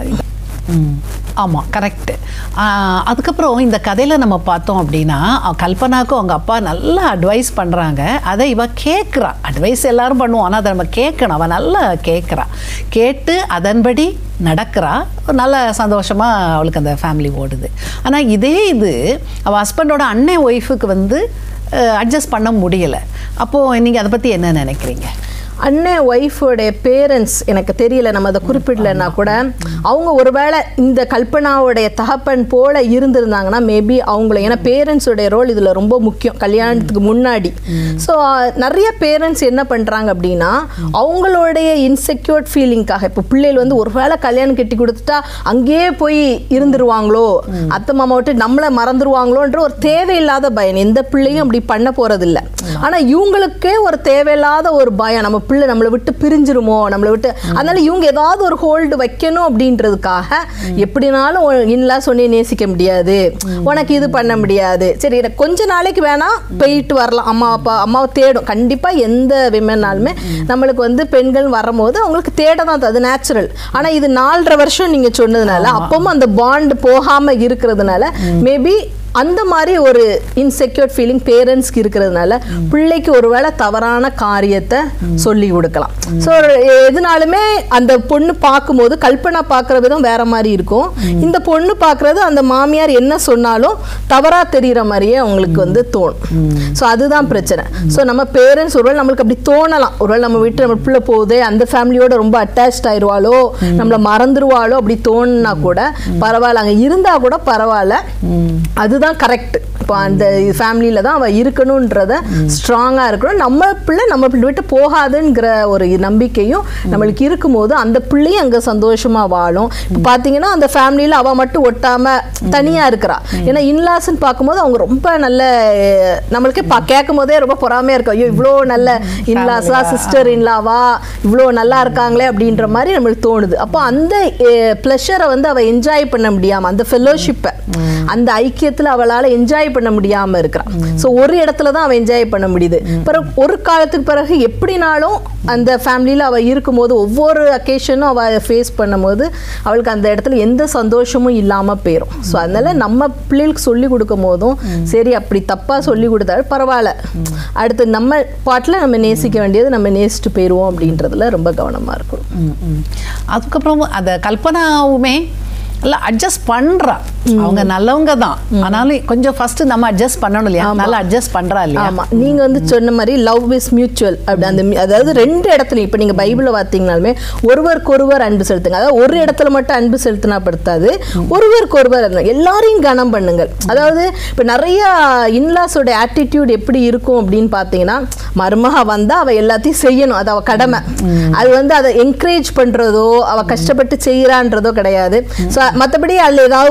ம் ஆமாம் கரெக்டு அதுக்கப்புறம் இந்த கதையில் நம்ம பார்த்தோம் அப்படின்னா அஹ் கல்பனாக்கும் அவங்க அப்பா நல்லா அட்வைஸ் பண்ணுறாங்க அதை இவ கேட்குறா அட்வைஸ் எல்லாரும் பண்ணுவோம் ஆனால் அதை நம்ம கேட்கணும் அவள் நல்லா கேட்குறா கேட்டு அதன்படி நடக்கிறா நல்ல சந்தோஷமாக அவளுக்கு அந்த ஃபேமிலி ஓடுது ஆனால் இதே இது அவள் ஹஸ்பண்டோட அண்ணன் ஒய்ஃபுக்கு வந்து அட்ஜஸ்ட் பண்ண முடியலை அப்போது நீங்கள் அதை பற்றி என்ன நினைக்கிறீங்க அண்ணன் ஒய்ஃபோடைய பேரண்ட்ஸ் எனக்கு தெரியல நம்ம அதை குறிப்பிடலைன்னா கூட அவங்க ஒருவேளை இந்த கல்பனாவுடைய தகப்பன் போல இருந்திருந்தாங்கன்னா மேபி அவங்கள ஏன்னா பேரண்ட்ஸோடைய ரோல் இதில் ரொம்ப முக்கியம் கல்யாணத்துக்கு முன்னாடி ஸோ நிறைய பேரண்ட்ஸ் என்ன பண்ணுறாங்க அப்படின்னா அவங்களுடைய இன்செக்யூர்ட் ஃபீலிங்காக இப்போ பிள்ளைகள் வந்து ஒருவேளை கல்யாணம் கட்டி கொடுத்துட்டா அங்கேயே போய் இருந்துருவாங்களோ அத்தை மாமா விட்டு நம்மளை மறந்துருவாங்களோன்ற ஒரு தேவையில்லாத பயம் எந்த பிள்ளையும் அப்படி பண்ண போறதில்ல ஆனா இவங்களுக்கே ஒரு தேவையில்லாத ஒரு பயம் நம்ம பிள்ளை நம்மளை விட்டு பிரிஞ்சிருமோ நம்மளை விட்டு அதனால இவங்க ஏதாவது ஒரு ஹோல்டு வைக்கணும் அப்படின்றதுக்காக எப்படினாலும் இன்லா சொன்னே நேசிக்க முடியாது உனக்கு இது பண்ண முடியாது சரி எனக்கு கொஞ்ச நாளைக்கு வேணா போயிட்டு வரலாம் அம்மா அப்பா அம்மாவை தேடும் கண்டிப்பா எந்த விமனாலுமே நம்மளுக்கு வந்து பெண்கள் வரும்போது அவங்களுக்கு தேட தான் அது நேச்சுரல் ஆனா இது நாலரை வருஷம் நீங்க சொன்னதுனால அப்பவும் அந்த பாண்ட் போகாம இருக்கிறதுனால மேபி அந்த மாதிரி ஒரு இன்செக்யூர்ட் ஃபீலிங் பேரண்ட்ஸ்க்கு இருக்கிறதுனால பிள்ளைக்கு ஒருவேளை தவறான காரியத்தை சொல்லி கொடுக்கலாம் ஸோ எதுனாலுமே அந்த பொண்ணு பார்க்கும்போது கல்பனா பார்க்குற விதம் வேற மாதிரி இருக்கும் இந்த பொண்ணு பார்க்குறது அந்த மாமியார் என்ன சொன்னாலும் தவறாக தெரிகிற மாதிரியே அவங்களுக்கு வந்து தோணும் ஸோ அதுதான் பிரச்சனை ஸோ நம்ம பேரண்ட்ஸ் ஒருவேளை நம்மளுக்கு அப்படி தோணலாம் ஒருவேளை நம்ம வீட்டு நம்ம பிள்ளை போகுது அந்த ஃபேமிலியோட ரொம்ப அட்டாச்ட் ஆயிடுவாளோ நம்மளை மறந்துருவாளோ அப்படி தோணுனா கூட பரவாயில்ல அங்கே இருந்தால் கூட பரவாயில்ல அதுதான் கரெக்ட் இப்போ அந்த ஃபேமிலியில தான் அவள் இருக்கணுன்றத ஸ்ட்ராங்காக இருக்கணும் நம்ம பிள்ளை நம்ம பிள்ளை விட்டு போகாதுங்கிற ஒரு நம்பிக்கையும் நம்மளுக்கு இருக்கும்போது அந்த பிள்ளையும் அங்கே சந்தோஷமாக வாழும் இப்போ பார்த்தீங்கன்னா அந்த ஃபேமிலியில் அவள் மட்டும் ஒட்டாமல் தனியாக இருக்கிறா ஏன்னா இன்லாஸ்ன்னு பார்க்கும்போது அவங்க ரொம்ப நல்ல அஹ், நம்மளுக்கே பா கேட்கும் போதே ரொம்ப பொறாமையாக இருக்கும் ஐயோ இவ்வளோ நல்ல இன்லாஸா சிஸ்டர் இன்லாவா இவ்வளோ நல்லா இருக்காங்களே அப்படின்ற மாதிரி நம்மளுக்கு தோணுது அப்போ அந்த ப்ளஷரை வந்து அவள் என்ஜாய் பண்ண முடியாமல் அந்த ஃபெலோஷிப்பை அந்த ஐக்கியத்தில் அவளால் என்ஜாய் பண்ண முடியாமல் இருக்கிறான் ஸோ ஒரு இடத்துல தான் அவள் என்ஜாய் பண்ண முடியுது பிறகு ஒரு காலத்துக்கு பிறகு எப்படினாலும் அந்த ஃபேமிலியில் அவள் இருக்கும்போது ஒவ்வொரு அக்கேஷனும் அவள் ஃபேஸ் பண்ணும்போது அவளுக்கு அந்த இடத்துல எந்த சந்தோஷமும் இல்லாமல் போயிடும் ஸோ அதனால நம்ம பிள்ளைகளுக்கு சொல்லி கொடுக்கும் போதும் சரி அப்படி தப்பாக சொல்லி கொடுத்தாலும் பரவாயில்ல அடுத்து நம்ம பாட்டில் நம்ம நேசிக்க வேண்டியது நம்ம நேசிட்டு போயிடுவோம் அப்படின்றதுல ரொம்ப கவனமாக இருக்கணும் ம், ம். அதுக்கப்புறம் அந்த கல்பனாவுமே எல்லாம் அட்ஜஸ்ட் பண்றா அவங்க நல்லவங்க தான் ஆனாலும் கொஞ்சம் ஃபர்ஸ்ட் நம்ம அட்ஜஸ்ட் பண்ணணும் இல்லையா நல்லா அட்ஜஸ்ட் பண்றா இல்லையா ஆமா நீங்க வந்து சொன்ன மாதிரி லவ் இஸ் மியூச்சுவல் அப்படி அந்த mu- அதாவது ரெண்டு இடத்துலையும் இப்போ நீங்க பைபிளை பார்த்தீங்கனாலுமே ஒருவருக்கு ஒருவர் அன்பு செலுத்துங்க அதாவது ஒரு இடத்துல மட்டும் அன்பு செலுத்தினா படுத்தாது ஒருவருக்கு ஒருவர் அன்பு. எல்லாரையும் கனம் பண்ணுங்கள் அதாவது இப்போ நிறைய இன்லாஸோட ஆட்டிடியூட் எப்படி இருக்கும் அப்படின்னு பார்த்தீங்கன்னா மருமக வந்தா அவ எல்லாத்தையும் செய்யணும் அது அவ கடமை அது வந்து அதை என்கரேஜ் பண்றதோ அவ கஷ்டப்பட்டு செய்யறான்றதோ கிடையாது ஸோ மற்றபடி அதில் ஏதாவது ஒரு மைனஸ்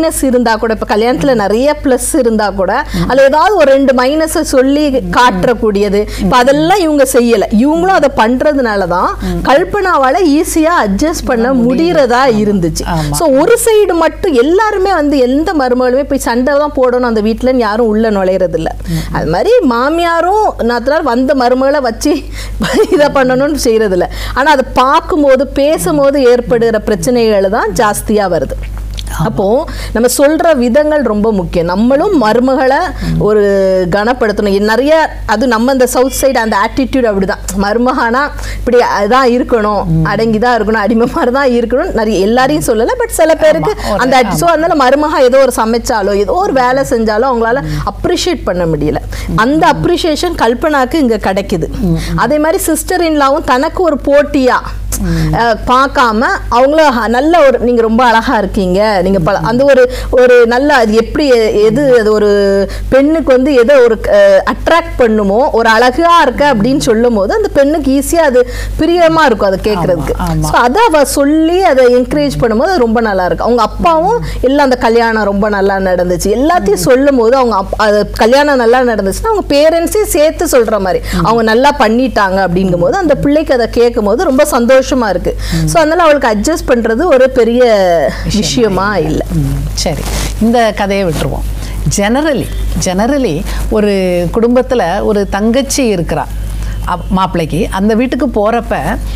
மைனஸ் இருந்தா கூட இப்போ கல்யாணத்துல நிறைய ப்ளஸ் இருந்தா கூட அதுல ஏதாவது ஒரு ரெண்டு மைனஸை சொல்லி காட்டக்கூடியது இப்போ அதெல்லாம் இவங்க செய்யல இவங்களும் அதை பண்றதுனால தான் கல்பனாவால ஈஸியா அட்ஜஸ்ட் பண்ண முடியறதா இருந்துச்சு ஸோ ஒரு சைடு மட்டும் எல்லாருமே வந்து எந்த மருமகளுமே போய் சண்டை தான் போடணும் அந்த வீட்டிலன்னு யாரும் உள்ள நுழையிறது இல்ல அது மாதிரி மாமியாரும் நாத்தனார் வந்த மருமகளை வச்சு இதை பண்ணணும்னு செய்யறது இல்ல ஆனா அதை பார்க்கும்போது பேசும்போது ஏற்படுகிற பிரச்சனைகள் தான் ஜாஸ்தியா வருது அப்போ நம்ம சொல்ற விதங்கள் ரொம்ப முக்கியம் நம்மளும் மருமகளை ஒரு கனப்படுத்தணும் இது நிறைய அது நம்ம இந்த சவுத் சைடு அந்த ஆட்டிடியூட் அப்படிதான் மருமகானா இப்படி அதான் இருக்கணும் அடங்கி தான் இருக்கணும் அடிமை மாதிரி தான் இருக்கணும் நிறைய எல்லாரையும் சொல்லலை பட் சில பேருக்கு அந்த ஸோ அதனால மருமகா ஏதோ ஒரு சமைச்சாலோ ஏதோ ஒரு வேலை செஞ்சாலோ அவங்களால அப்ரிஷியேட் பண்ண முடியல அந்த அப்ரிஷியேஷன் கல்பனாக்கு இங்க கிடைக்குது அதே மாதிரி சிஸ்டர் இன்லாவும் தனக்கு ஒரு போட்டியா அஹ், பார்க்காம அவங்களும் ஹ- நல்ல ஒரு நீங்க ரொம்ப அழகா இருக்கீங்க நீங்க பல அந்த ஒரு ஒரு நல்ல அது எப்படி எ- எது அது ஒரு பெண்ணுக்கு வந்து எதை ஒரு அட்ராக்ட் பண்ணுமோ ஒரு அழகா இருக்க அப்படின்னு சொல்லும் போது அந்த பெண்ணுக்கு ஈஸியா அது பிரியமா இருக்கும் அதை கேட்கறதுக்கு ஸோ அதை அவ சொல்லி அதை என்கரேஜ் பண்ணும்போது அது ரொம்ப நல்லா இருக்கு அவங்க அப்பாவும் எல்லாம் அந்த கல்யாணம் ரொம்ப நல்லா நடந்துச்சு எல்லாத்தையும் சொல்லும் போது அவங்க அப்- அது கல்யாணம் நல்லா நடந்துச்சுன்னா அவங்க பேரண்ட்ஸையும் சேர்த்து சொல்ற மாதிரி அவங்க நல்லா பண்ணிட்டாங்க அப்படிங்கும்போது அந்த பிள்ளைக்கு அதை கேட்கும் போது ரொம்ப சந்தோஷமா இருக்கு ஸோ அதனால அவளுக்கு அட்ஜஸ்ட் பண்றது ஒரு பெரிய விஷயமா இல்லை சரி இந்த கதையை விட்டுருவோம் ஜெனரலி ஜெனரலி ஒரு குடும்பத்தில் ஒரு தங்கச்சி இருக்கிறா அப்- மாப்பிள்ளைக்கு அந்த வீட்டுக்கு போகிறப்ப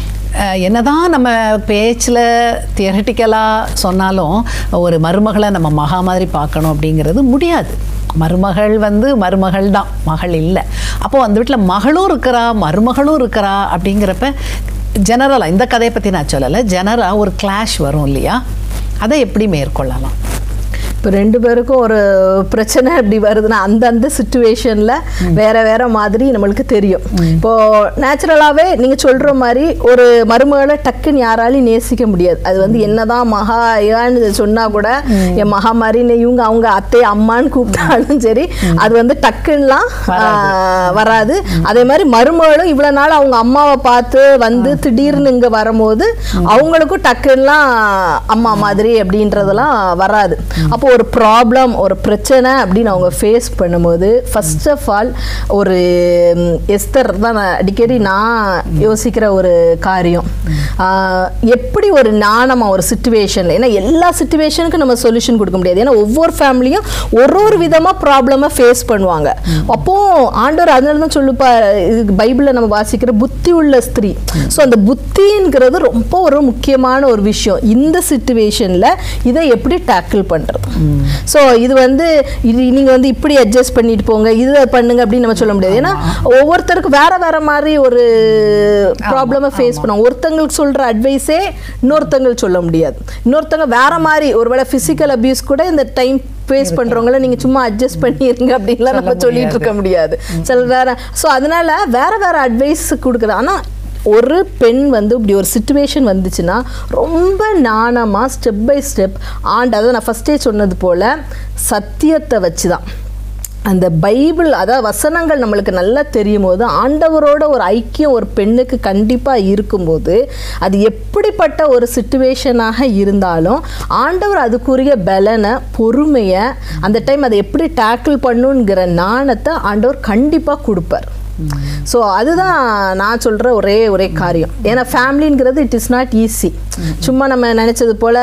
என்னதான் நம்ம பேச்சில் தியரட்டிக்கலாக சொன்னாலும் ஒரு மருமகளை நம்ம மகா மாதிரி பார்க்கணும் அப்படிங்கிறது முடியாது மருமகள் வந்து மருமகள் தான் மகள் இல்லை அப்போது அந்த வீட்டில் மகளும் இருக்கிறா மருமகளும் இருக்கிறா அப்படிங்கிறப்ப ஜெனரலாக இந்த கதையை பற்றி நான் சொல்லலை ஜெனரலாக ஒரு கிளாஷ் வரும் இல்லையா அதை எப்படி மேற்கொள்ளலாம் இப்போ ரெண்டு பேருக்கும் ஒரு பிரச்சனை இப்படி வருதுன்னா அந்தந்த சுச்சுவேஷனில் வேற வேற மாதிரி நம்மளுக்கு தெரியும் இப்போ நேச்சுரலாகவே நீங்கள் சொல்கிற மாதிரி ஒரு மருமகளை டக்குன்னு யாராலையும் நேசிக்க முடியாது அது வந்து என்னதான் மகா ஐயான்னு சொன்னால் கூட என் மகா மாதிரின்னு இவங்க அவங்க அத்தை அம்மான்னு கூப்பிட்டாலும் சரி அது வந்து டக்குன்னுலாம் ஆஹ், வராது அதே மாதிரி மருமகளும் இவ்வளோ நாள் அவங்க அம்மாவை பார்த்து வந்து திடீர்னு இங்கே வரும்போது அவங்களுக்கும் டக்குன்னுலாம் அம்மா மாதிரி அப்படின்றதெல்லாம் வராது அப்போ ஒரு ப்ராப்ளம் ஒரு பிரச்சனை அப்படின்னு அவங்க ஃபேஸ் பண்ணும்போது ஃபர்ஸ்ட் ஆஃப் ஆல் ஒரு ம், எஸ்தர் தான் நான் அடிக்கடி நான் யோசிக்கிற ஒரு காரியம் ஆஹ், எப்படி ஒரு நாணமா ஒரு சுச்சுவேஷனில் ஏன்னா எல்லா சுச்சுவேஷனுக்கும் நம்ம சொல்யூஷன் கொடுக்க முடியாது ஏன்னா ஒவ்வொரு ஃபேமிலியும் ஒரு ஒரு விதமாக ப்ராப்ளமாக ஃபேஸ் பண்ணுவாங்க அப்போ ஆண்டவர் அதனால தான் சொல்லுப்பா இது பைபிளில் நம்ம வாசிக்கிற புத்தி உள்ள ஸ்திரீ ஸோ அந்த புத்திங்கிறது ரொம்ப ஒரு முக்கியமான ஒரு விஷயம் இந்த சுச்சுவேஷனில் இதை எப்படி டேக்கிள் பண்ணுறது ஸோ இது வந்து இது நீங்கள் வந்து இப்படி அட்ஜஸ்ட் பண்ணிட்டு போங்க இது பண்ணுங்க அப்படின்னு நம்ம சொல்ல முடியாது ஏன்னா ஒவ்வொருத்தருக்கும் வேற வேற மாதிரி ஒரு ப்ராப்ளமை ஃபேஸ் பண்ணுவாங்க ஒருத்தங்களுக்கு சொல்கிற அட்வைஸே இன்னொருத்தங்களுக்கு சொல்ல முடியாது இன்னொருத்தங்க வேற மாதிரி ஒருவேளை ஃபிசிக்கல் அபியூஸ் கூட இந்த டைம் ஃபேஸ் பண்றவங்கள நீங்க சும்மா அட்ஜஸ்ட் பண்ணிருங்க அப்படின்லாம் நம்ம சொல்லிட்டு இருக்க முடியாது சில நேரம் ஸோ அதனால வேற வேற அட்வைஸ் கொடுக்குறது ஆனா ஒரு பெண் வந்து இப்படி ஒரு சுச்சுவேஷன் வந்துச்சுன்னா ரொம்ப நாணமாக ஸ்டெப் பை ஸ்டெப் ஆண்டு அதை நான் ஃபஸ்ட்டே சொன்னது போல் சத்தியத்தை வச்சு தான் அந்த பைபிள் அதாவது வசனங்கள் நம்மளுக்கு நல்லா தெரியும் போது ஆண்டவரோட ஒரு ஐக்கியம் ஒரு பெண்ணுக்கு கண்டிப்பாக இருக்கும்போது அது எப்படிப்பட்ட ஒரு சுச்சுவேஷனாக இருந்தாலும் ஆண்டவர் அதுக்குரிய பலனை பொறுமையை அந்த டைம் அதை எப்படி டேக்கிள் பண்ணுங்கிற நாணத்தை ஆண்டவர் கண்டிப்பாக கொடுப்பார் ஸோ அதுதான் நான் சொல்கிற ஒரே ஒரே காரியம் ஏன்னா ஃபேமிலிங்கிறது இட் இஸ் நாட் ஈஸி சும்மா நம்ம நினச்சது போல்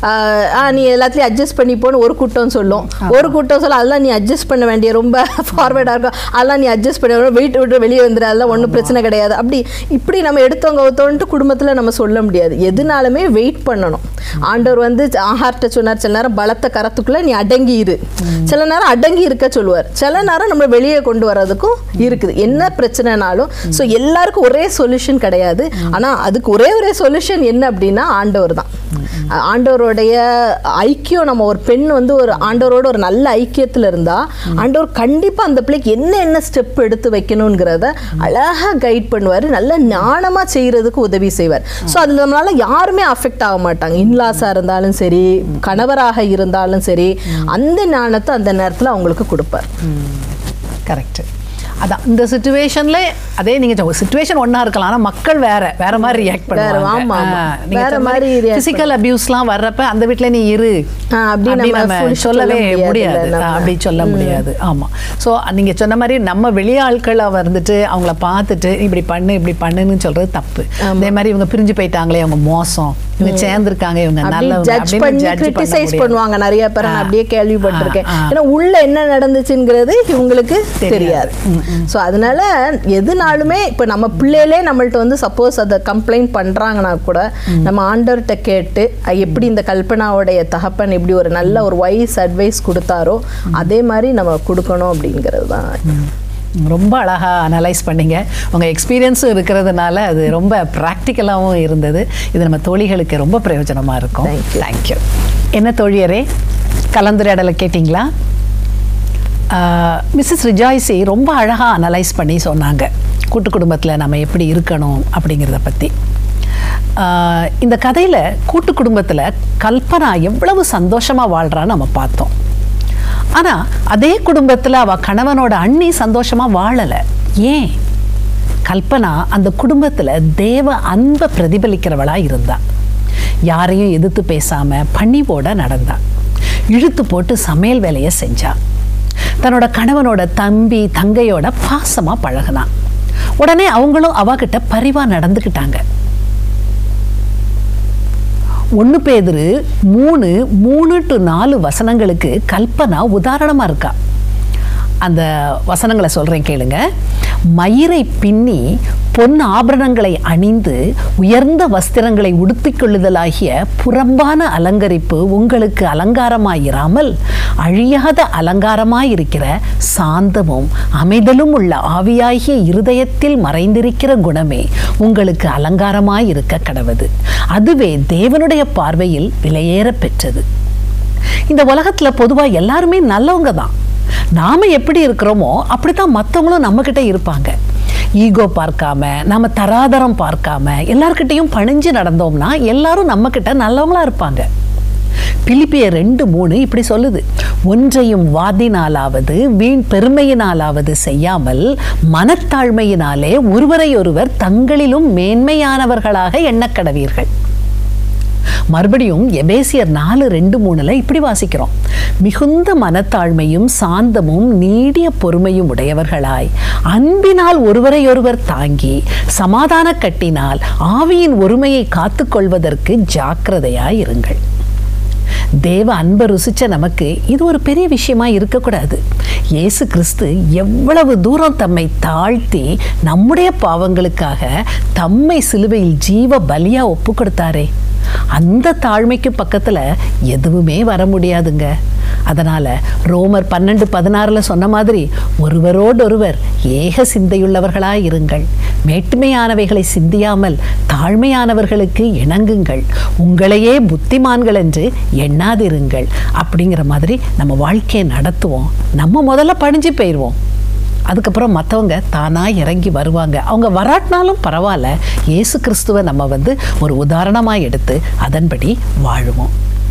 ஆ நீ எல்லாத்துலேயும் அட்ஜஸ்ட் பண்ணிப்போன்னு ஒரு கூட்டம் சொல்லும் ஒரு கூட்டம் சொல்ல அதெல்லாம் நீ அட்ஜஸ்ட் பண்ண வேண்டிய ரொம்ப ஃபார்வேர்டாக இருக்கும் அதெல்லாம் நீ அட்ஜஸ்ட் பண்ண வெயிட் விட்டு வெளியே வந்துடு அதெல்லாம் ஒன்றும் பிரச்சனை கிடையாது அப்படி இப்படி நம்ம எடுத்தவங்க ஒருத்தவன்ட்டு குடும்பத்தில் நம்ம சொல்ல முடியாது எதுனாலுமே வெயிட் பண்ணணும் ஆண்டவர் வந்து ஆஹார்ட்ட சொன்னார் சில நேரம் பலத்த கரத்துக்குள்ளே நீ அடங்கி இரு சில நேரம் அடங்கி இருக்க சொல்லுவார் சில நேரம் நம்ம வெளியே கொண்டு வர்றதுக்கும் இருக்குது என்ன பிரச்சனைனாலும் ஸோ எல்லாருக்கும் ஒரே சொல்யூஷன் கிடையாது ஆனால் அதுக்கு ஒரே ஒரே சொல்யூஷன் என்ன அப்படின்னா ஆண்டவர் தான் ஆண்டவருடைய ஐக்கியம் நம்ம ஒரு பெண் வந்து ஒரு ஆண்டவரோட ஒரு நல்ல ஐக்கியத்தில் இருந்தால் ஆண்டவர் கண்டிப்பாக அந்த பிள்ளைக்கு என்ன என்ன ஸ்டெப் எடுத்து வைக்கணுங்கிறத அழகாக கைட் பண்ணுவார் நல்ல ஞானமாக செய்கிறதுக்கு உதவி செய்வார் ஸோ அதில் நம்மளால யாருமே அஃபெக்ட் ஆக மாட்டாங்க இன்லாஸாக இருந்தாலும் சரி கணவராக இருந்தாலும் சரி அந்த ஞானத்தை அந்த நேரத்தில் அவங்களுக்கு கொடுப்பார் கரெக்ட் அதான் இந்த சுச்சுவேஷன்ல அதே நீங்க சுச்சுவேஷன் ஒண்ணா இருக்கலாம் ஆனா மக்கள் வேற வேற மாதிரி ரியாக்ட் வேற, ஆமா, ஆமா. பண்ணுவாங்க வேற மாதிரி react பிசிக்கல் அபியூஸ்லாம் வர்றப்ப அந்த வீட்ல நீ இரு ஆ, அப்படி அப்படி நம்ம நம்ம foolish சொல்லவே சொல்ல முடியாது முடியாதுல்ல ஆ, நம்ம. அப்படி சொல்ல முடியாது ஆமா ஸோ நீங்க சொன்ன மாதிரி நம்ம வெளியாட்களை வந்துட்டு அவங்கள பார்த்துட்டு இப்படி பண்ணு இப்படி பண்ணுன்னு சொல்றது தப்பு அதே மாதிரி இவங்க பிரிஞ்சு போயிட்டாங்களே அவங்க மோசம் இவங்க சேர்ந்திருக்காங்க இவங்க அப்படி நல்லவங்க ஜட்ஜ் அப்படின்னு பண்ணி judge பண்ண கிரிட்டிசைஸ் முடியாது. பண்ணுவாங்க நிறைய பேர் நான் ஆ. அப்படியே கேள்விப்பட்டிருக்கேன் ஆ, ஆ. ஏன்னா உள்ள என்ன நடந்துச்சுங்கிறது இவங்களுக்கு தெரியாது ஸோ அதனால எதுனாலுமே இப்போ நம்ம பிள்ளைகளே நம்மள்ட்ட வந்து சப்போஸ் அதை கம்ப்ளைண்ட் பண்றாங்கன்னா கூட நம்ம ஆண்டவர்கிட்ட கேட்டு அஹ், எப்படி இந்த கல்பனாவுடைய தகப்பன் எப்படி ஒரு நல்ல ஒரு வைஸ் அட்வைஸ் கொடுத்தாரோ அதே மாதிரி நம்ம கொடுக்கணும் அப்படிங்கிறது தான் ம், ரொம்ப அழகாக அனலைஸ் பண்ணீங்க உங்கள் எக்ஸ்பீரியன்ஸும் இருக்கிறதுனால அது ரொம்ப ப்ராக்டிக்கலாகவும் இருந்தது இது நம்ம தோழிகளுக்கு ரொம்ப பிரயோஜனமாக இருக்கும் Thank you. தேங்க்யூ என்ன தோழியரே கலந்துரையாடலை கேட்டிங்களா மிஸ்ஸஸ் ரிஜாய்ஸி ரொம்ப அழகாக அனலைஸ் பண்ணி சொன்னாங்க கூட்டு குடும்பத்தில் நம்ம எப்படி இருக்கணும் அப்படிங்கிறத பற்றி இந்த கதையில் கூட்டு குடும்பத்தில் கல்பனா எவ்வளவு சந்தோஷமாக வாழ்கிறான்னு நம்ம பார்த்தோம் ஆனால் அதே குடும்பத்தில் அவள் கணவனோட அண்ணி சந்தோஷமாக வாழலை ஏன் கல்பனா அந்த குடும்பத்தில் தேவ அன்பை பிரதிபலிக்கிறவளா இருந்தா யாரையும் எதிர்த்து பேசாம பணிவோட நடந்தா இழுத்து போட்டு சமையல் வேலையை செஞ்சா தன்னோட கணவனோட தம்பி தங்கையோட பாசமா பழகுனா உடனே அவங்களும் அவகிட்ட பரிவா நடந்துக்கிட்டாங்க ஒன்று பேதுரு மூணு மூணு டு நாலு வசனங்களுக்கு கல்பனா உதாரணமாக இருக்கா அந்த வசனங்களை சொல்கிறேன் கேளுங்க மயிரை பின்னி பொன் ஆபரணங்களை அணிந்து உயர்ந்த வஸ்திரங்களை உடுத்திக் கொள்ளுதலாகிய புறம்பான அலங்கரிப்பு உங்களுக்கு அலங்காரமாயிராமல் அழியாத அலங்காரமாயிருக்கிற சாந்தமும் அமைதலும் உள்ள ஆவியாகிய இருதயத்தில் மறைந்திருக்கிற குணமே உங்களுக்கு அலங்காரமாயிருக்க கடவது அதுவே தேவனுடைய பார்வையில் விலையேற பெற்றது இந்த உலகத்துல பொதுவா எல்லாருமே நல்லவங்க தான் நாம எப்படி இருக்கிறோமோ அப்படித்தான் மற்றவங்களும் நம்மக்கிட்ட இருப்பாங்க ஈகோ பார்க்காம நாம தராதரம் பார்க்காம எல்லார்கிட்டையும் பணிஞ்சு நடந்தோம்னா எல்லாரும் நம்மக்கிட்ட நல்லவங்களா இருப்பாங்க பிலிப்பிய ரெண்டு மூணு இப்படி சொல்லுது ஒன்றையும் வாதினாலாவது வீண் பெருமையினாலாவது செய்யாமல் மனத்தாழ்மையினாலே ஒருவரை ஒருவர் தங்களிலும் மேன்மையானவர்களாக எண்ணக்கடவீர்கள் மறுபடியும் எபேசியர் நாலு ரெண்டு மூணுல இப்படி வாசிக்கிறோம் மிகுந்த மனத்தாழ்மையும் சாந்தமும் நீடிய பொறுமையும் உடையவர்களாய் அன்பினால் ஒருவரையொருவர் தாங்கி சமாதான கட்டினால் ஆவியின் ஒருமையை காத்துக்கொள்வதற்கு ஜாக்கிரதையாய் இருங்கள் தேவ அன்பை ருசிச்ச நமக்கு இது ஒரு பெரிய விஷயமா இருக்கக்கூடாது இயேசு கிறிஸ்து எவ்வளவு தூரம் தம்மை தாழ்த்தி நம்முடைய பாவங்களுக்காக தம்மை சிலுவையில் ஜீவ பலியா ஒப்பு கொடுத்தாரே அந்த தாழ்மைக்கு பக்கத்துல எதுவுமே வர முடியாதுங்க அதனால ரோமர் பன்னெண்டு பதினாறுல சொன்ன மாதிரி ஒருவரோடொருவர் ஏக சிந்தையுள்ளவர்களாய் இருங்கள் மேட்டுமையானவைகளை சிந்தியாமல் தாழ்மையானவர்களுக்கு இணங்குங்கள் உங்களையே புத்திமான்கள் என்று எண்ணாதிருங்கள் அப்படிங்கிற மாதிரி நம்ம வாழ்க்கையை நடத்துவோம் நம்ம முதல்ல பணிஞ்சு போயிடுவோம் அதுக்கப்புறம் மற்றவங்க தானாக இறங்கி வருவாங்க அவங்க வராட்டினாலும் பரவாயில்ல இயேசு கிறிஸ்துவை நம்ம வந்து ஒரு உதாரணமாக எடுத்து அதன்படி வாழுவோம்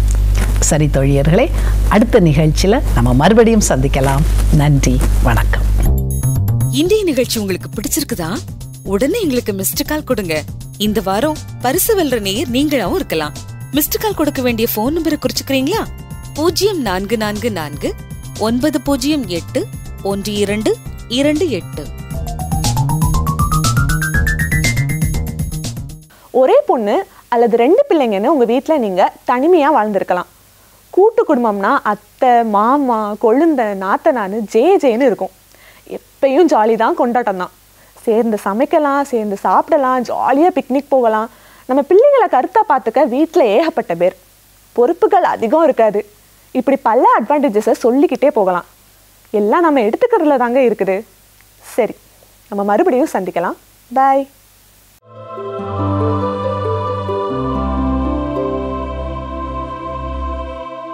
சரி தோழியர்களே அடுத்த நிகழ்ச்சியில் நம்ம மறுபடியும் சந்திக்கலாம் நன்றி வணக்கம் இன்றைய நிகழ்ச்சி உங்களுக்கு பிடிச்சிருக்குதா உடனே எங்களுக்கு மிஸ்டு கால் கொடுங்க இந்த வாரம் பரிசு வெல்ற நேயர் நீங்களாவும் இருக்கலாம் மிஸ்டு கால் கொடுக்க வேண்டிய போன் நம்பரை குறிச்சுக்கிறீங்களா பூஜ்ஜியம் நான்கு நான்கு நான்கு ஒன்பது பூஜ்ஜியம் எட்டு ஒன்று இரண்டு இரண்டு எட்டு ஒரே பொண்ணு அல்லது ரெண்டு பிள்ளைங்கன்னு உங்கள் வீட்டில் நீங்கள் தனிமையாக வாழ்ந்திருக்கலாம் கூட்டு குடும்பம்னா அத்தை மாமா கொழுந்த நாத்தனான்னு ஜே ஜேன்னு இருக்கும் எப்பயும் ஜாலி தான் கொண்டாட்டம் தான் சேர்ந்து சமைக்கலாம் சேர்ந்து சாப்பிடலாம் ஜாலியாக பிக்னிக் போகலாம் நம்ம பிள்ளைங்களை கருத்தாக பார்த்துக்க வீட்டில் ஏகப்பட்ட பேர் பொறுப்புகள் அதிகம் இருக்காது இப்படி பல அட்வான்டேஜஸை சொல்லிக்கிட்டே போகலாம் எல்லாம் நம்ம எடுத்துக்கிறதுல தாங்க இருக்குது சரி நம்ம மறுபடியும் சந்திக்கலாம் பாய்